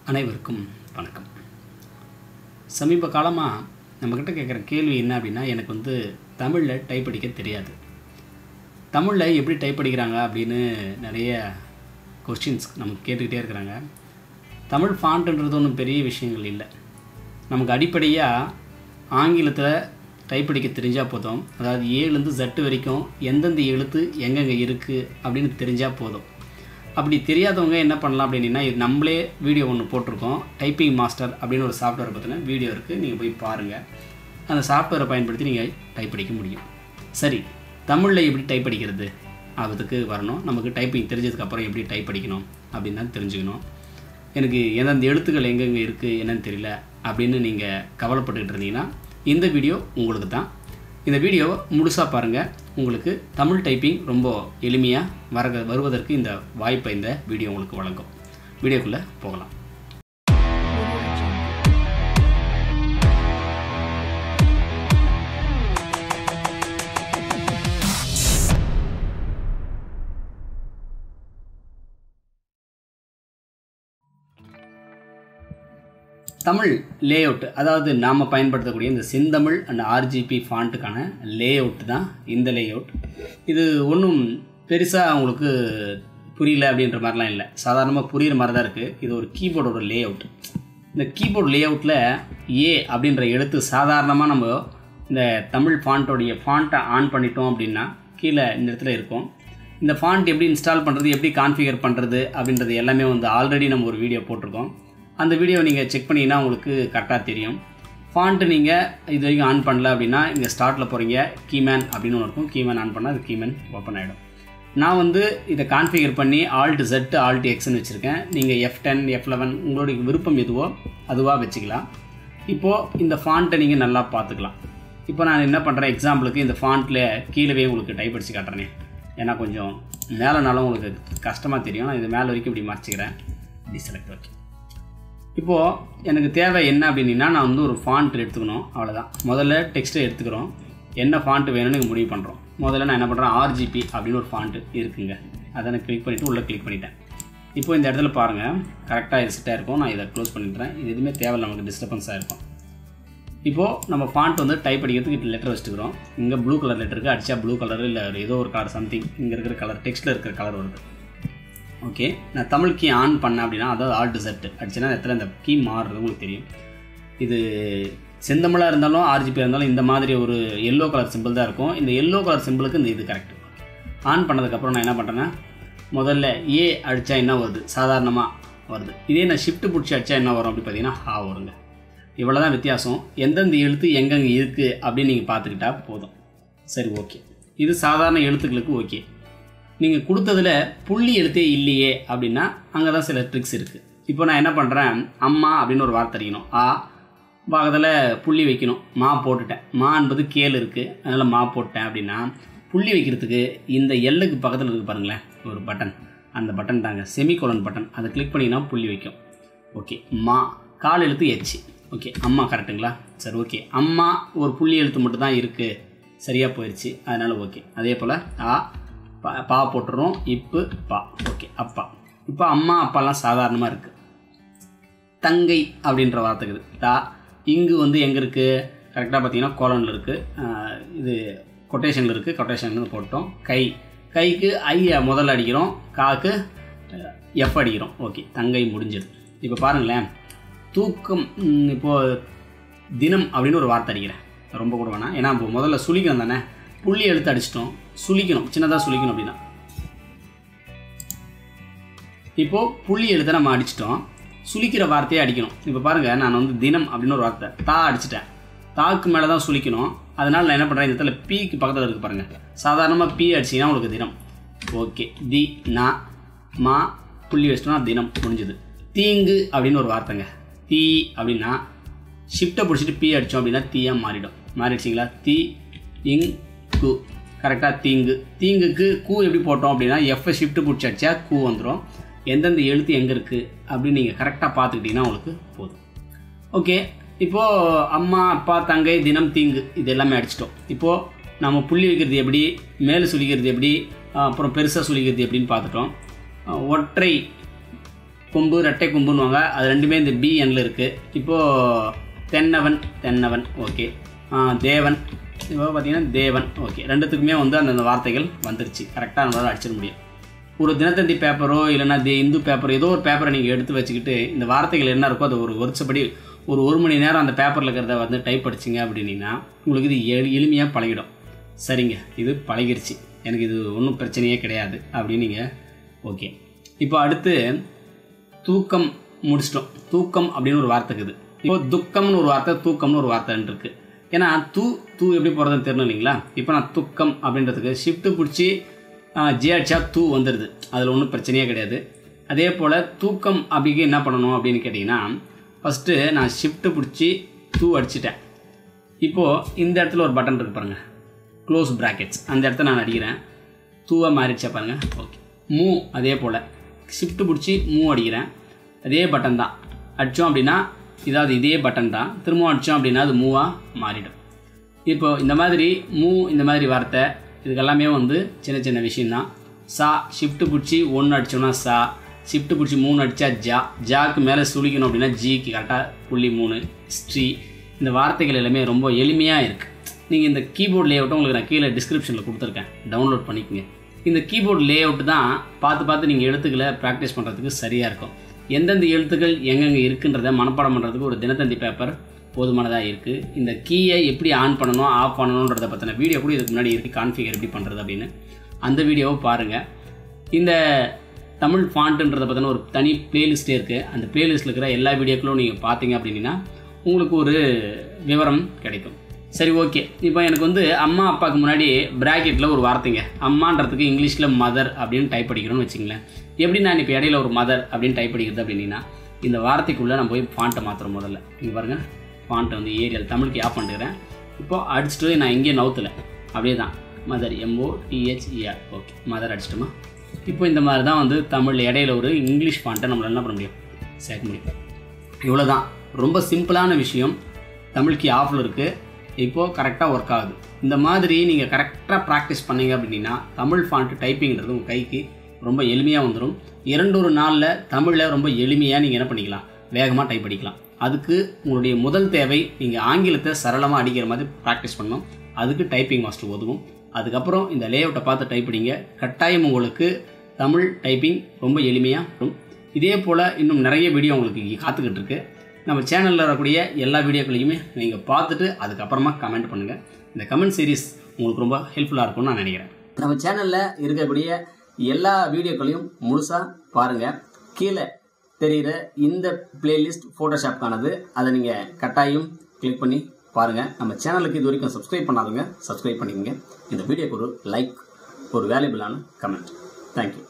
அனைவருக்கும் வணக்கம் சமீப காலமாக நம்மக்கிட்ட கேட்குற கேள்வி என்ன அப்படின்னா எனக்கு வந்து தமிழில் டைப் அடிக்க தெரியாது தமிழில் எப்படி டைப் அடிக்கிறாங்க அப்படின்னு நிறைய கொஸ்டின்ஸ் நமக்கு கேட்டுக்கிட்டே இருக்கிறாங்க தமிழ் ஃபாண்ட்டுன்றது ஒன்றும் பெரிய விஷயங்கள் இல்லை நமக்கு அடிப்படையாக ஆங்கிலத்தில் டைப் அடிக்க தெரிஞ்சால் போதும் அதாவது ஏழுலேருந்து ஜட்டு வரைக்கும் எந்தெந்த எழுத்து எங்கெங்கே இருக்குது அப்படின்னு தெரிஞ்சால் போதும் அப்படி தெரியாதவங்க என்ன பண்ணலாம் அப்படின்னா இது நம்மளே வீடியோ ஒன்று போட்டிருக்கோம் டைப்பிங் மாஸ்டர் அப்படின்னு ஒரு சாஃப்ட்வேர் பற்றின வீடியோ இருக்குது நீங்கள் போய் பாருங்கள் அந்த சாஃப்ட்வேரை பயன்படுத்தி நீங்கள் டைப் அடிக்க முடியும் சரி தமிழில் எப்படி டைப் அடிக்கிறது அதுக்கு வரணும் நமக்கு டைப்பிங் தெரிஞ்சதுக்கப்புறம் எப்படி டைப் அடிக்கணும் அப்படின்னு தான் தெரிஞ்சுக்கணும் எனக்கு எந்தெந்த எழுத்துக்கள் எங்கெங்கே இருக்குது என்னன்னு தெரியல அப்படின்னு நீங்கள் கவலைப்பட்டுக்கிட்டு இருந்தீங்கன்னா இந்த வீடியோ உங்களுக்கு தான் இந்த வீடியோவை முழுசாக பாருங்கள் உங்களுக்கு தமிழ் டைப்பிங் ரொம்ப எளிமையாக வர வருவதற்கு இந்த வாய்ப்பை இந்த வீடியோ உங்களுக்கு வழங்கும் வீடியோக்குள்ளே போகலாம் தமிழ் லேஅவுட் அதாவது நாம் பயன்படுத்தக்கூடிய இந்த செந்தமிழ் அண்ட் ஆர்ஜிபி ஃபாண்ட்டுக்கான லேஅவுட் தான் இந்த லேஅவுட் இது ஒன்றும் பெருசாக உங்களுக்கு புரியல அப்படின்ற மாதிரிலாம் இல்லை சாதாரணமாக புரிகிற மாதிரி தான் இருக்குது இது ஒரு கீபோர்டோட லேஅவுட் இந்த கீபோர்ட் லேஅவுட்டில் ஏ அப்படின்ற எழுத்து சாதாரணமாக நம்ம இந்த தமிழ் ஃபாண்ட்டோடைய ஃபாண்ட்டை ஆன் பண்ணிட்டோம் அப்படின்னா கீழே இந்த இடத்துல இருக்கும் இந்த ஃபாண்ட் எப்படி இன்ஸ்டால் பண்ணுறது எப்படி கான்ஃபிகர் பண்ணுறது அப்படின்றது எல்லாமே வந்து ஆல்ரெடி நம்ம ஒரு வீடியோ போட்டிருக்கோம் அந்த வீடியோ நீங்கள் செக் பண்ணிங்கன்னா உங்களுக்கு கரெக்டாக தெரியும் ஃபாண்ட்டு நீங்கள் இது வரைக்கும் ஆன் பண்ணல அப்படின்னா இங்கே ஸ்டார்ட்டில் போகிறீங்க கீமேன் அப்படின்னு ஒன்று இருக்கும் கீமேன் ஆன் பண்ணால் அது கீமேன் ஓப்பன் ஆகிடும் நான் வந்து இதை கான்ஃபிகர் பண்ணி ஆல்ட் ஜெட் ஆல்ட் எக்ஸ்னு வச்சுருக்கேன் நீங்கள் எஃப் டென் எஃப் லெவன் உங்களுடைய விருப்பம் எதுவோ அதுவாக வச்சுக்கலாம் இப்போது இந்த ஃபாண்ட்டை நீங்கள் நல்லா பார்த்துக்கலாம் இப்போ நான் என்ன பண்ணுறேன் எக்ஸாம்பிளுக்கு இந்த ஃபாண்ட்டில் கீழவே உங்களுக்கு டைப் அடித்து காட்டுறேனே ஏன்னா கொஞ்சம் மேலேனாலும் உங்களுக்கு கஷ்டமாக தெரியும் நான் இது மேலே வரைக்கும் இப்படி மறைச்சிக்கிறேன் இப்படி செலக்ட் ஓகே இப்போது எனக்கு தேவை என்ன அப்படின்னா நான் வந்து ஒரு ஃபாண்ட் எடுத்துக்கணும் அவ்வளோதான் முதல்ல டெக்ஸ்ட்டை எடுத்துக்கிறோம் என்ன ஃபாண்ட்டு வேணும்னு நீங்கள் முடிவு பண்ணுறோம் முதல்ல நான் என்ன பண்ணுறேன் ஆர்ஜிபி அப்படின்னு ஒரு ஃபாண்ட்டு இருக்குங்க அதை நான் கிளிக் பண்ணிவிட்டு உள்ளே கிளிக் பண்ணிட்டேன் இப்போ இந்த இடத்துல பாருங்கள் கரெக்டாக இது செட்டாக இருக்கும் நான் இதை க்ளோஸ் பண்ணிடுறேன் இது எதுவுமே தேவையில்லை நமக்கு டிஸ்டர்பன்ஸாக இருக்கும் இப்போது நம்ம ஃபாண்ட் வந்து டைப் அடிக்கிறதுக்கு லெட்டர் வச்சுக்கிறோம் இங்கே ப்ளூ கலர் லெட்டருக்கு அடித்தா ப்ளூ கலர் இல்லை ஏதோ ஒரு கலர் சம்திங் இங்கே இருக்கிற கலர் டெக்ஸ்ட்டில் இருக்கிற கலர் வருது ஓகே நான் தமிழ் கீ ஆன் பண்ணேன் அப்படின்னா அதாவது ஆல்ட் செட் அடிச்சுன்னா இடத்துல இந்த கீ மாறுறது உங்களுக்கு தெரியும் இது செந்தமிழாக இருந்தாலும் ஆர்ஜிபியாக இருந்தாலும் இந்த மாதிரி ஒரு எல்லோ கலர் சிம்பிள் தான் இருக்கும் இந்த எல்லோ கலர் சிம்பிளுக்கு இந்த இது கரெக்ட் ஆன் பண்ணதுக்கப்புறம் நான் என்ன பண்ணுறேன்னா முதல்ல ஏ அடித்தா என்ன வருது சாதாரணமாக வருது இதே நான் ஷிஃப்ட் பிடிச்சி அடித்தா என்ன வரும் அப்படி பார்த்தீங்கன்னா ஹா வருங்க இவ்வளோ தான் வித்தியாசம் எந்தெந்த எழுத்து எங்கெங்கே இருக்குது அப்படின்னு நீங்கள் பார்த்துக்கிட்டா போதும் சரி ஓகே இது சாதாரண எழுத்துக்களுக்கு ஓகே நீங்கள் கொடுத்ததில் புள்ளி எழுத்தே இல்லையே அப்படின்னா அங்கே தான் சில ட்ரிக்ஸ் இருக்குது இப்போ நான் என்ன பண்ணுறேன் அம்மா அப்படின்னு ஒரு வார்த்தை அடிக்கணும் ஆ பக்கத்தில் புள்ளி வைக்கணும் மா போட்டுட்டேன் மா என்பது கேள் இருக்குது அதனால் மா போட்டேன் அப்படின்னா புள்ளி வைக்கிறதுக்கு இந்த எல்லுக்கு பக்கத்தில் இருக்குது பாருங்களேன் ஒரு பட்டன் அந்த பட்டன் தாங்க செமிகோலன் பட்டன் அதை கிளிக் பண்ணிங்கன்னா புள்ளி வைக்கும் ஓகே மா கால் எழுத்து எச்சு ஓகே அம்மா கரெக்டுங்களா சரி ஓகே அம்மா ஒரு புள்ளி எழுத்து மட்டும் தான் இருக்குது சரியாக போயிடுச்சு அதனால் ஓகே அதே போல் ஆ பா பா போட்டுறோம் இப்பு பா ஓகே அப்பா இப்போ அம்மா அப்பாலாம் சாதாரணமாக இருக்குது தங்கை அப்படின்ற வார்த்தைக்குது தா இங்கு வந்து எங்கே இருக்குது கரெக்டாக பார்த்தீங்கன்னா கோலனில் இருக்குது இது கொட்டேஷனில் இருக்குது கொட்டேஷன்லேருந்து போட்டோம் கை கைக்கு ஐ முதல்ல அடிக்கிறோம் காக்கு எஃப் அடிக்கிறோம் ஓகே தங்கை முடிஞ்சது இப்போ பாருங்களேன் தூக்கம் இப்போது தினம் அப்படின்னு ஒரு வார்த்தை அடிக்கிறேன் ரொம்ப கூட வேணாம் ஏன்னா இப்போ முதல்ல சுழிக்கணும் தானே புள்ளி எழுத்து அடிச்சிட்டோம் சுழிக்கணும் சின்னதாக சுழிக்கணும் அப்படின்னா இப்போது புள்ளி எழுத்தை நம்ம அடிச்சிட்டோம் சுழிக்கிற வார்த்தையை அடிக்கணும் இப்போ பாருங்கள் நான் வந்து தினம் அப்படின்னு ஒரு வார்த்தை தா அடிச்சிட்டேன் தாக்கு மேலே தான் சுழிக்கணும் அதனால் நான் என்ன பண்ணுறேன் இந்த இடத்துல பீக்கு பக்கத்தில் இருக்குது பாருங்கள் சாதாரணமாக பீ அடிச்சிங்கன்னா உங்களுக்கு தினம் ஓகே தி நா மா புள்ளி வச்சிட்டோம்னா தினம் முடிஞ்சுது தீங்கு அப்படின்னு ஒரு வார்த்தைங்க தீ அப்படின்னா ஷிஃப்ட்டை பிடிச்சிட்டு பீ அடித்தோம் அப்படின்னா தீயாக மாறிடும் மாறிடுச்சிங்களா தீ இங் கு கரெக்டாக தீங்கு தீங்குக்கு கூ எப்படி போட்டோம் அப்படின்னா எஃப்ஐ ஷிஃப்ட்டு பிடிச்சி அடித்தா கூ வந்துடும் எந்தெந்த எழுத்து எங்கே இருக்குது அப்படின்னு நீங்கள் கரெக்டாக பார்த்துக்கிட்டிங்கன்னா உங்களுக்கு போதும் ஓகே இப்போது அம்மா அப்பா தங்கை தினம் தீங்கு இது எல்லாமே அடிச்சிட்டோம் இப்போது நம்ம புள்ளி வைக்கிறது எப்படி மேலே சுழிக்கிறது எப்படி அப்புறம் பெருசாக சுழிக்கிறது எப்படின்னு பார்த்துட்டோம் ஒற்றை கொம்பு ரெட்டை கொம்புன்னுவாங்க அது ரெண்டுமே இந்த பி எண்ணில் இருக்குது இப்போது தென்னவன் தென்னவன் ஓகே தேவன் இப்போ பார்த்தீங்கன்னா தேவன் ஓகே ரெண்டுத்துக்குமே வந்து அந்தந்த வார்த்தைகள் வந்துருச்சு கரெக்டாக நம்மளால் அடிச்சிட முடியும் ஒரு தினத்தந்தி பேப்பரோ இல்லைன்னா தி இந்து பேப்பர் ஏதோ ஒரு பேப்பரை நீங்கள் எடுத்து வச்சுக்கிட்டு இந்த வார்த்தைகள் என்ன இருக்கோ அதை ஒரு வருஷப்படி ஒரு ஒரு மணி நேரம் அந்த பேப்பரில் இருக்கிறத வந்து டைப் படிச்சிங்க அப்படின்னா உங்களுக்கு இது எளி எளிமையாக பழகிடும் சரிங்க இது பழகிருச்சு எனக்கு இது ஒன்றும் பிரச்சனையே கிடையாது அப்படின்னு நீங்கள் ஓகே இப்போ அடுத்து தூக்கம் முடிச்சிட்டோம் தூக்கம் அப்படின்னு ஒரு வார்த்தை இருக்குது இப்போ துக்கம்னு ஒரு வார்த்தை தூக்கம்னு ஒரு வார்த்தைன்னு இருக்குது ஏன்னா தூ தூ எப்படி போகிறதுன்னு தெரியணும் இல்லைங்களா இப்போ நான் துக்கம் அப்படின்றதுக்கு ஷிஃப்ட்டு பிடிச்சி ஜே அடிச்சா தூ வந்துடுது அதில் ஒன்றும் பிரச்சனையே கிடையாது அதே போல் தூக்கம் அப்படிக்கு என்ன பண்ணணும் அப்படின்னு கேட்டிங்கன்னா ஃபஸ்ட்டு நான் ஷிஃப்ட்டு பிடிச்சி தூ அடிச்சிட்டேன் இப்போது இந்த இடத்துல ஒரு பட்டன் இருக்கு பாருங்கள் க்ளோஸ் ப்ராக்கெட்ஸ் அந்த இடத்த நான் அடிக்கிறேன் தூவாக மாறிடுச்சா பாருங்கள் ஓகே மூ அதே போல் ஷிஃப்ட்டு பிடிச்சி மூ அடிக்கிறேன் அதே பட்டன் தான் அடித்தோம் அப்படின்னா இதாவது இதே பட்டன் தான் திரும்பவும் அடித்தோம் அப்படின்னா அது மூவாக மாறிடும் இப்போ இந்த மாதிரி மூ இந்த மாதிரி வார்த்தை இதுக்கெல்லாமே வந்து சின்ன சின்ன விஷயந்தான் சா ஷிஃப்ட்டு பிடிச்சி ஒன்று அடித்தோம்னா சா ஷிஃப்ட்டு பிடிச்சி மூணு அடித்தா ஜா ஜாக்கு மேலே சுழிக்கணும் அப்படின்னா ஜிக்கு கரெக்டாக புள்ளி மூணு ஸ்ட்ரீ இந்த வார்த்தைகள் எல்லாமே ரொம்ப எளிமையாக இருக்குது நீங்கள் இந்த கீபோர்ட் லேஅவுட்டும் உங்களுக்கு நான் கீழே டிஸ்கிரிப்ஷனில் கொடுத்துருக்கேன் டவுன்லோட் பண்ணிக்கோங்க இந்த கீபோர்ட் லேஅவுட் தான் பார்த்து பார்த்து நீங்கள் எழுத்துக்களை ப்ராக்டிஸ் பண்ணுறதுக்கு சரியாக இருக்கும் எந்தெந்த எழுத்துக்கள் எங்கெங்கே இருக்குன்றதை மனப்பாடம் பண்ணுறதுக்கு ஒரு தினத்தந்தி பேப்பர் போதுமானதாக இருக்குது இந்த கீயை எப்படி ஆன் பண்ணணும் ஆஃப் பண்ணணுன்றதை பற்றின வீடியோ கூட இதுக்கு முன்னாடி இருக்குது கான்ஃபிகர் எப்படி பண்ணுறது அப்படின்னு அந்த வீடியோவை பாருங்கள் இந்த தமிழ் ஃபாண்ட்டுன்றதை பற்றின ஒரு தனி பிளேலிஸ்ட்டே இருக்குது அந்த பிளேலிஸ்ட்டில் இருக்கிற எல்லா வீடியோக்களும் நீங்கள் பார்த்தீங்க அப்படின்னா உங்களுக்கு ஒரு விவரம் கிடைக்கும் சரி ஓகே இப்போ எனக்கு வந்து அம்மா அப்பாவுக்கு முன்னாடி ப்ராக்கெட்டில் ஒரு வார்த்தைங்க அம்மான்றதுக்கு இங்கிலீஷில் மதர் அப்படின்னு டைப் படிக்கிறோன்னு வச்சுங்களேன் எப்படி நான் இப்போ இடையில ஒரு மதர் அப்படின்னு டைப் படிக்கிறது அப்படின்னா இந்த வார்த்தைக்குள்ளே நான் போய் ஃபாண்ட்டை மாற்றுறோம் முதல்ல இங்கே பாருங்கள் ஃபாண்ட்டை வந்து ஏரியல் தமிழுக்கு ஆஃப் பண்ணிக்கிறேன் இப்போது அடிச்சுட்டு நான் எங்கேயும் நவுத்தில் அப்படியே தான் mother M O T H E R okay mother அடிச்சிட்டோமா இப்போ இந்த மாதிரி தான் வந்து தமிழ் இடையில ஒரு இங்கிலீஷ் ஃபாண்ட்டை நம்மளால் என்ன பண்ண முடியும் சேர்க்க முடியும் இவ்வளோ தான் ரொம்ப சிம்பிளான விஷயம் தமிழ்க்கு ஆஃபில் இருக்குது இப்போது கரெக்டாக ஒர்க் ஆகுது இந்த மாதிரி நீங்கள் கரெக்டாக ப்ராக்டிஸ் பண்ணீங்க அப்படின்னா தமிழ் ஃபாண்ட் டைப்பிங்கிறது உங்கள் கைக்கு ரொம்ப எளிமையாக வந்துடும் இரண்டு ஒரு நாளில் தமிழில் ரொம்ப எளிமையாக நீங்கள் என்ன பண்ணிக்கலாம் வேகமாக டைப் அடிக்கலாம் அதுக்கு உங்களுடைய முதல் தேவை நீங்கள் ஆங்கிலத்தை சரளமாக அடிக்கிற மாதிரி ப்ராக்டிஸ் பண்ணணும் அதுக்கு டைப்பிங் மாஸ்டர் உதவும் அதுக்கப்புறம் இந்த லேஅவுட்டை பார்த்து டைப் அடிங்க கட்டாயம் உங்களுக்கு தமிழ் டைப்பிங் ரொம்ப எளிமையாக வரும் இதே போல் இன்னும் நிறைய வீடியோ உங்களுக்கு இங்கே காத்துக்கிட்டு இருக்கு நம்ம சேனலில் வரக்கூடிய எல்லா வீடியோக்களையுமே நீங்கள் பார்த்துட்டு அதுக்கப்புறமா கமெண்ட் பண்ணுங்கள் இந்த கமெண்ட் சீரிஸ் உங்களுக்கு ரொம்ப ஹெல்ப்ஃபுல்லாக இருக்கும்னு நான் நினைக்கிறேன் நம்ம சேனலில் இருக்கக்கூடிய எல்லா வீடியோக்களையும் முழுசாக பாருங்கள் கீழே தெரிகிற இந்த பிளேலிஸ்ட் ஃபோட்டோஷாப்கானது அதை நீங்கள் கட்டாயம் கிளிக் பண்ணி பாருங்கள் நம்ம சேனலுக்கு இது வரைக்கும் சப்ஸ்கிரைப் பண்ணாதவங்க சப்ஸ்கிரைப் பண்ணிக்கோங்க இந்த வீடியோக்கு ஒரு லைக் ஒரு வேல்யூபிளான கமெண்ட் தேங்க்யூ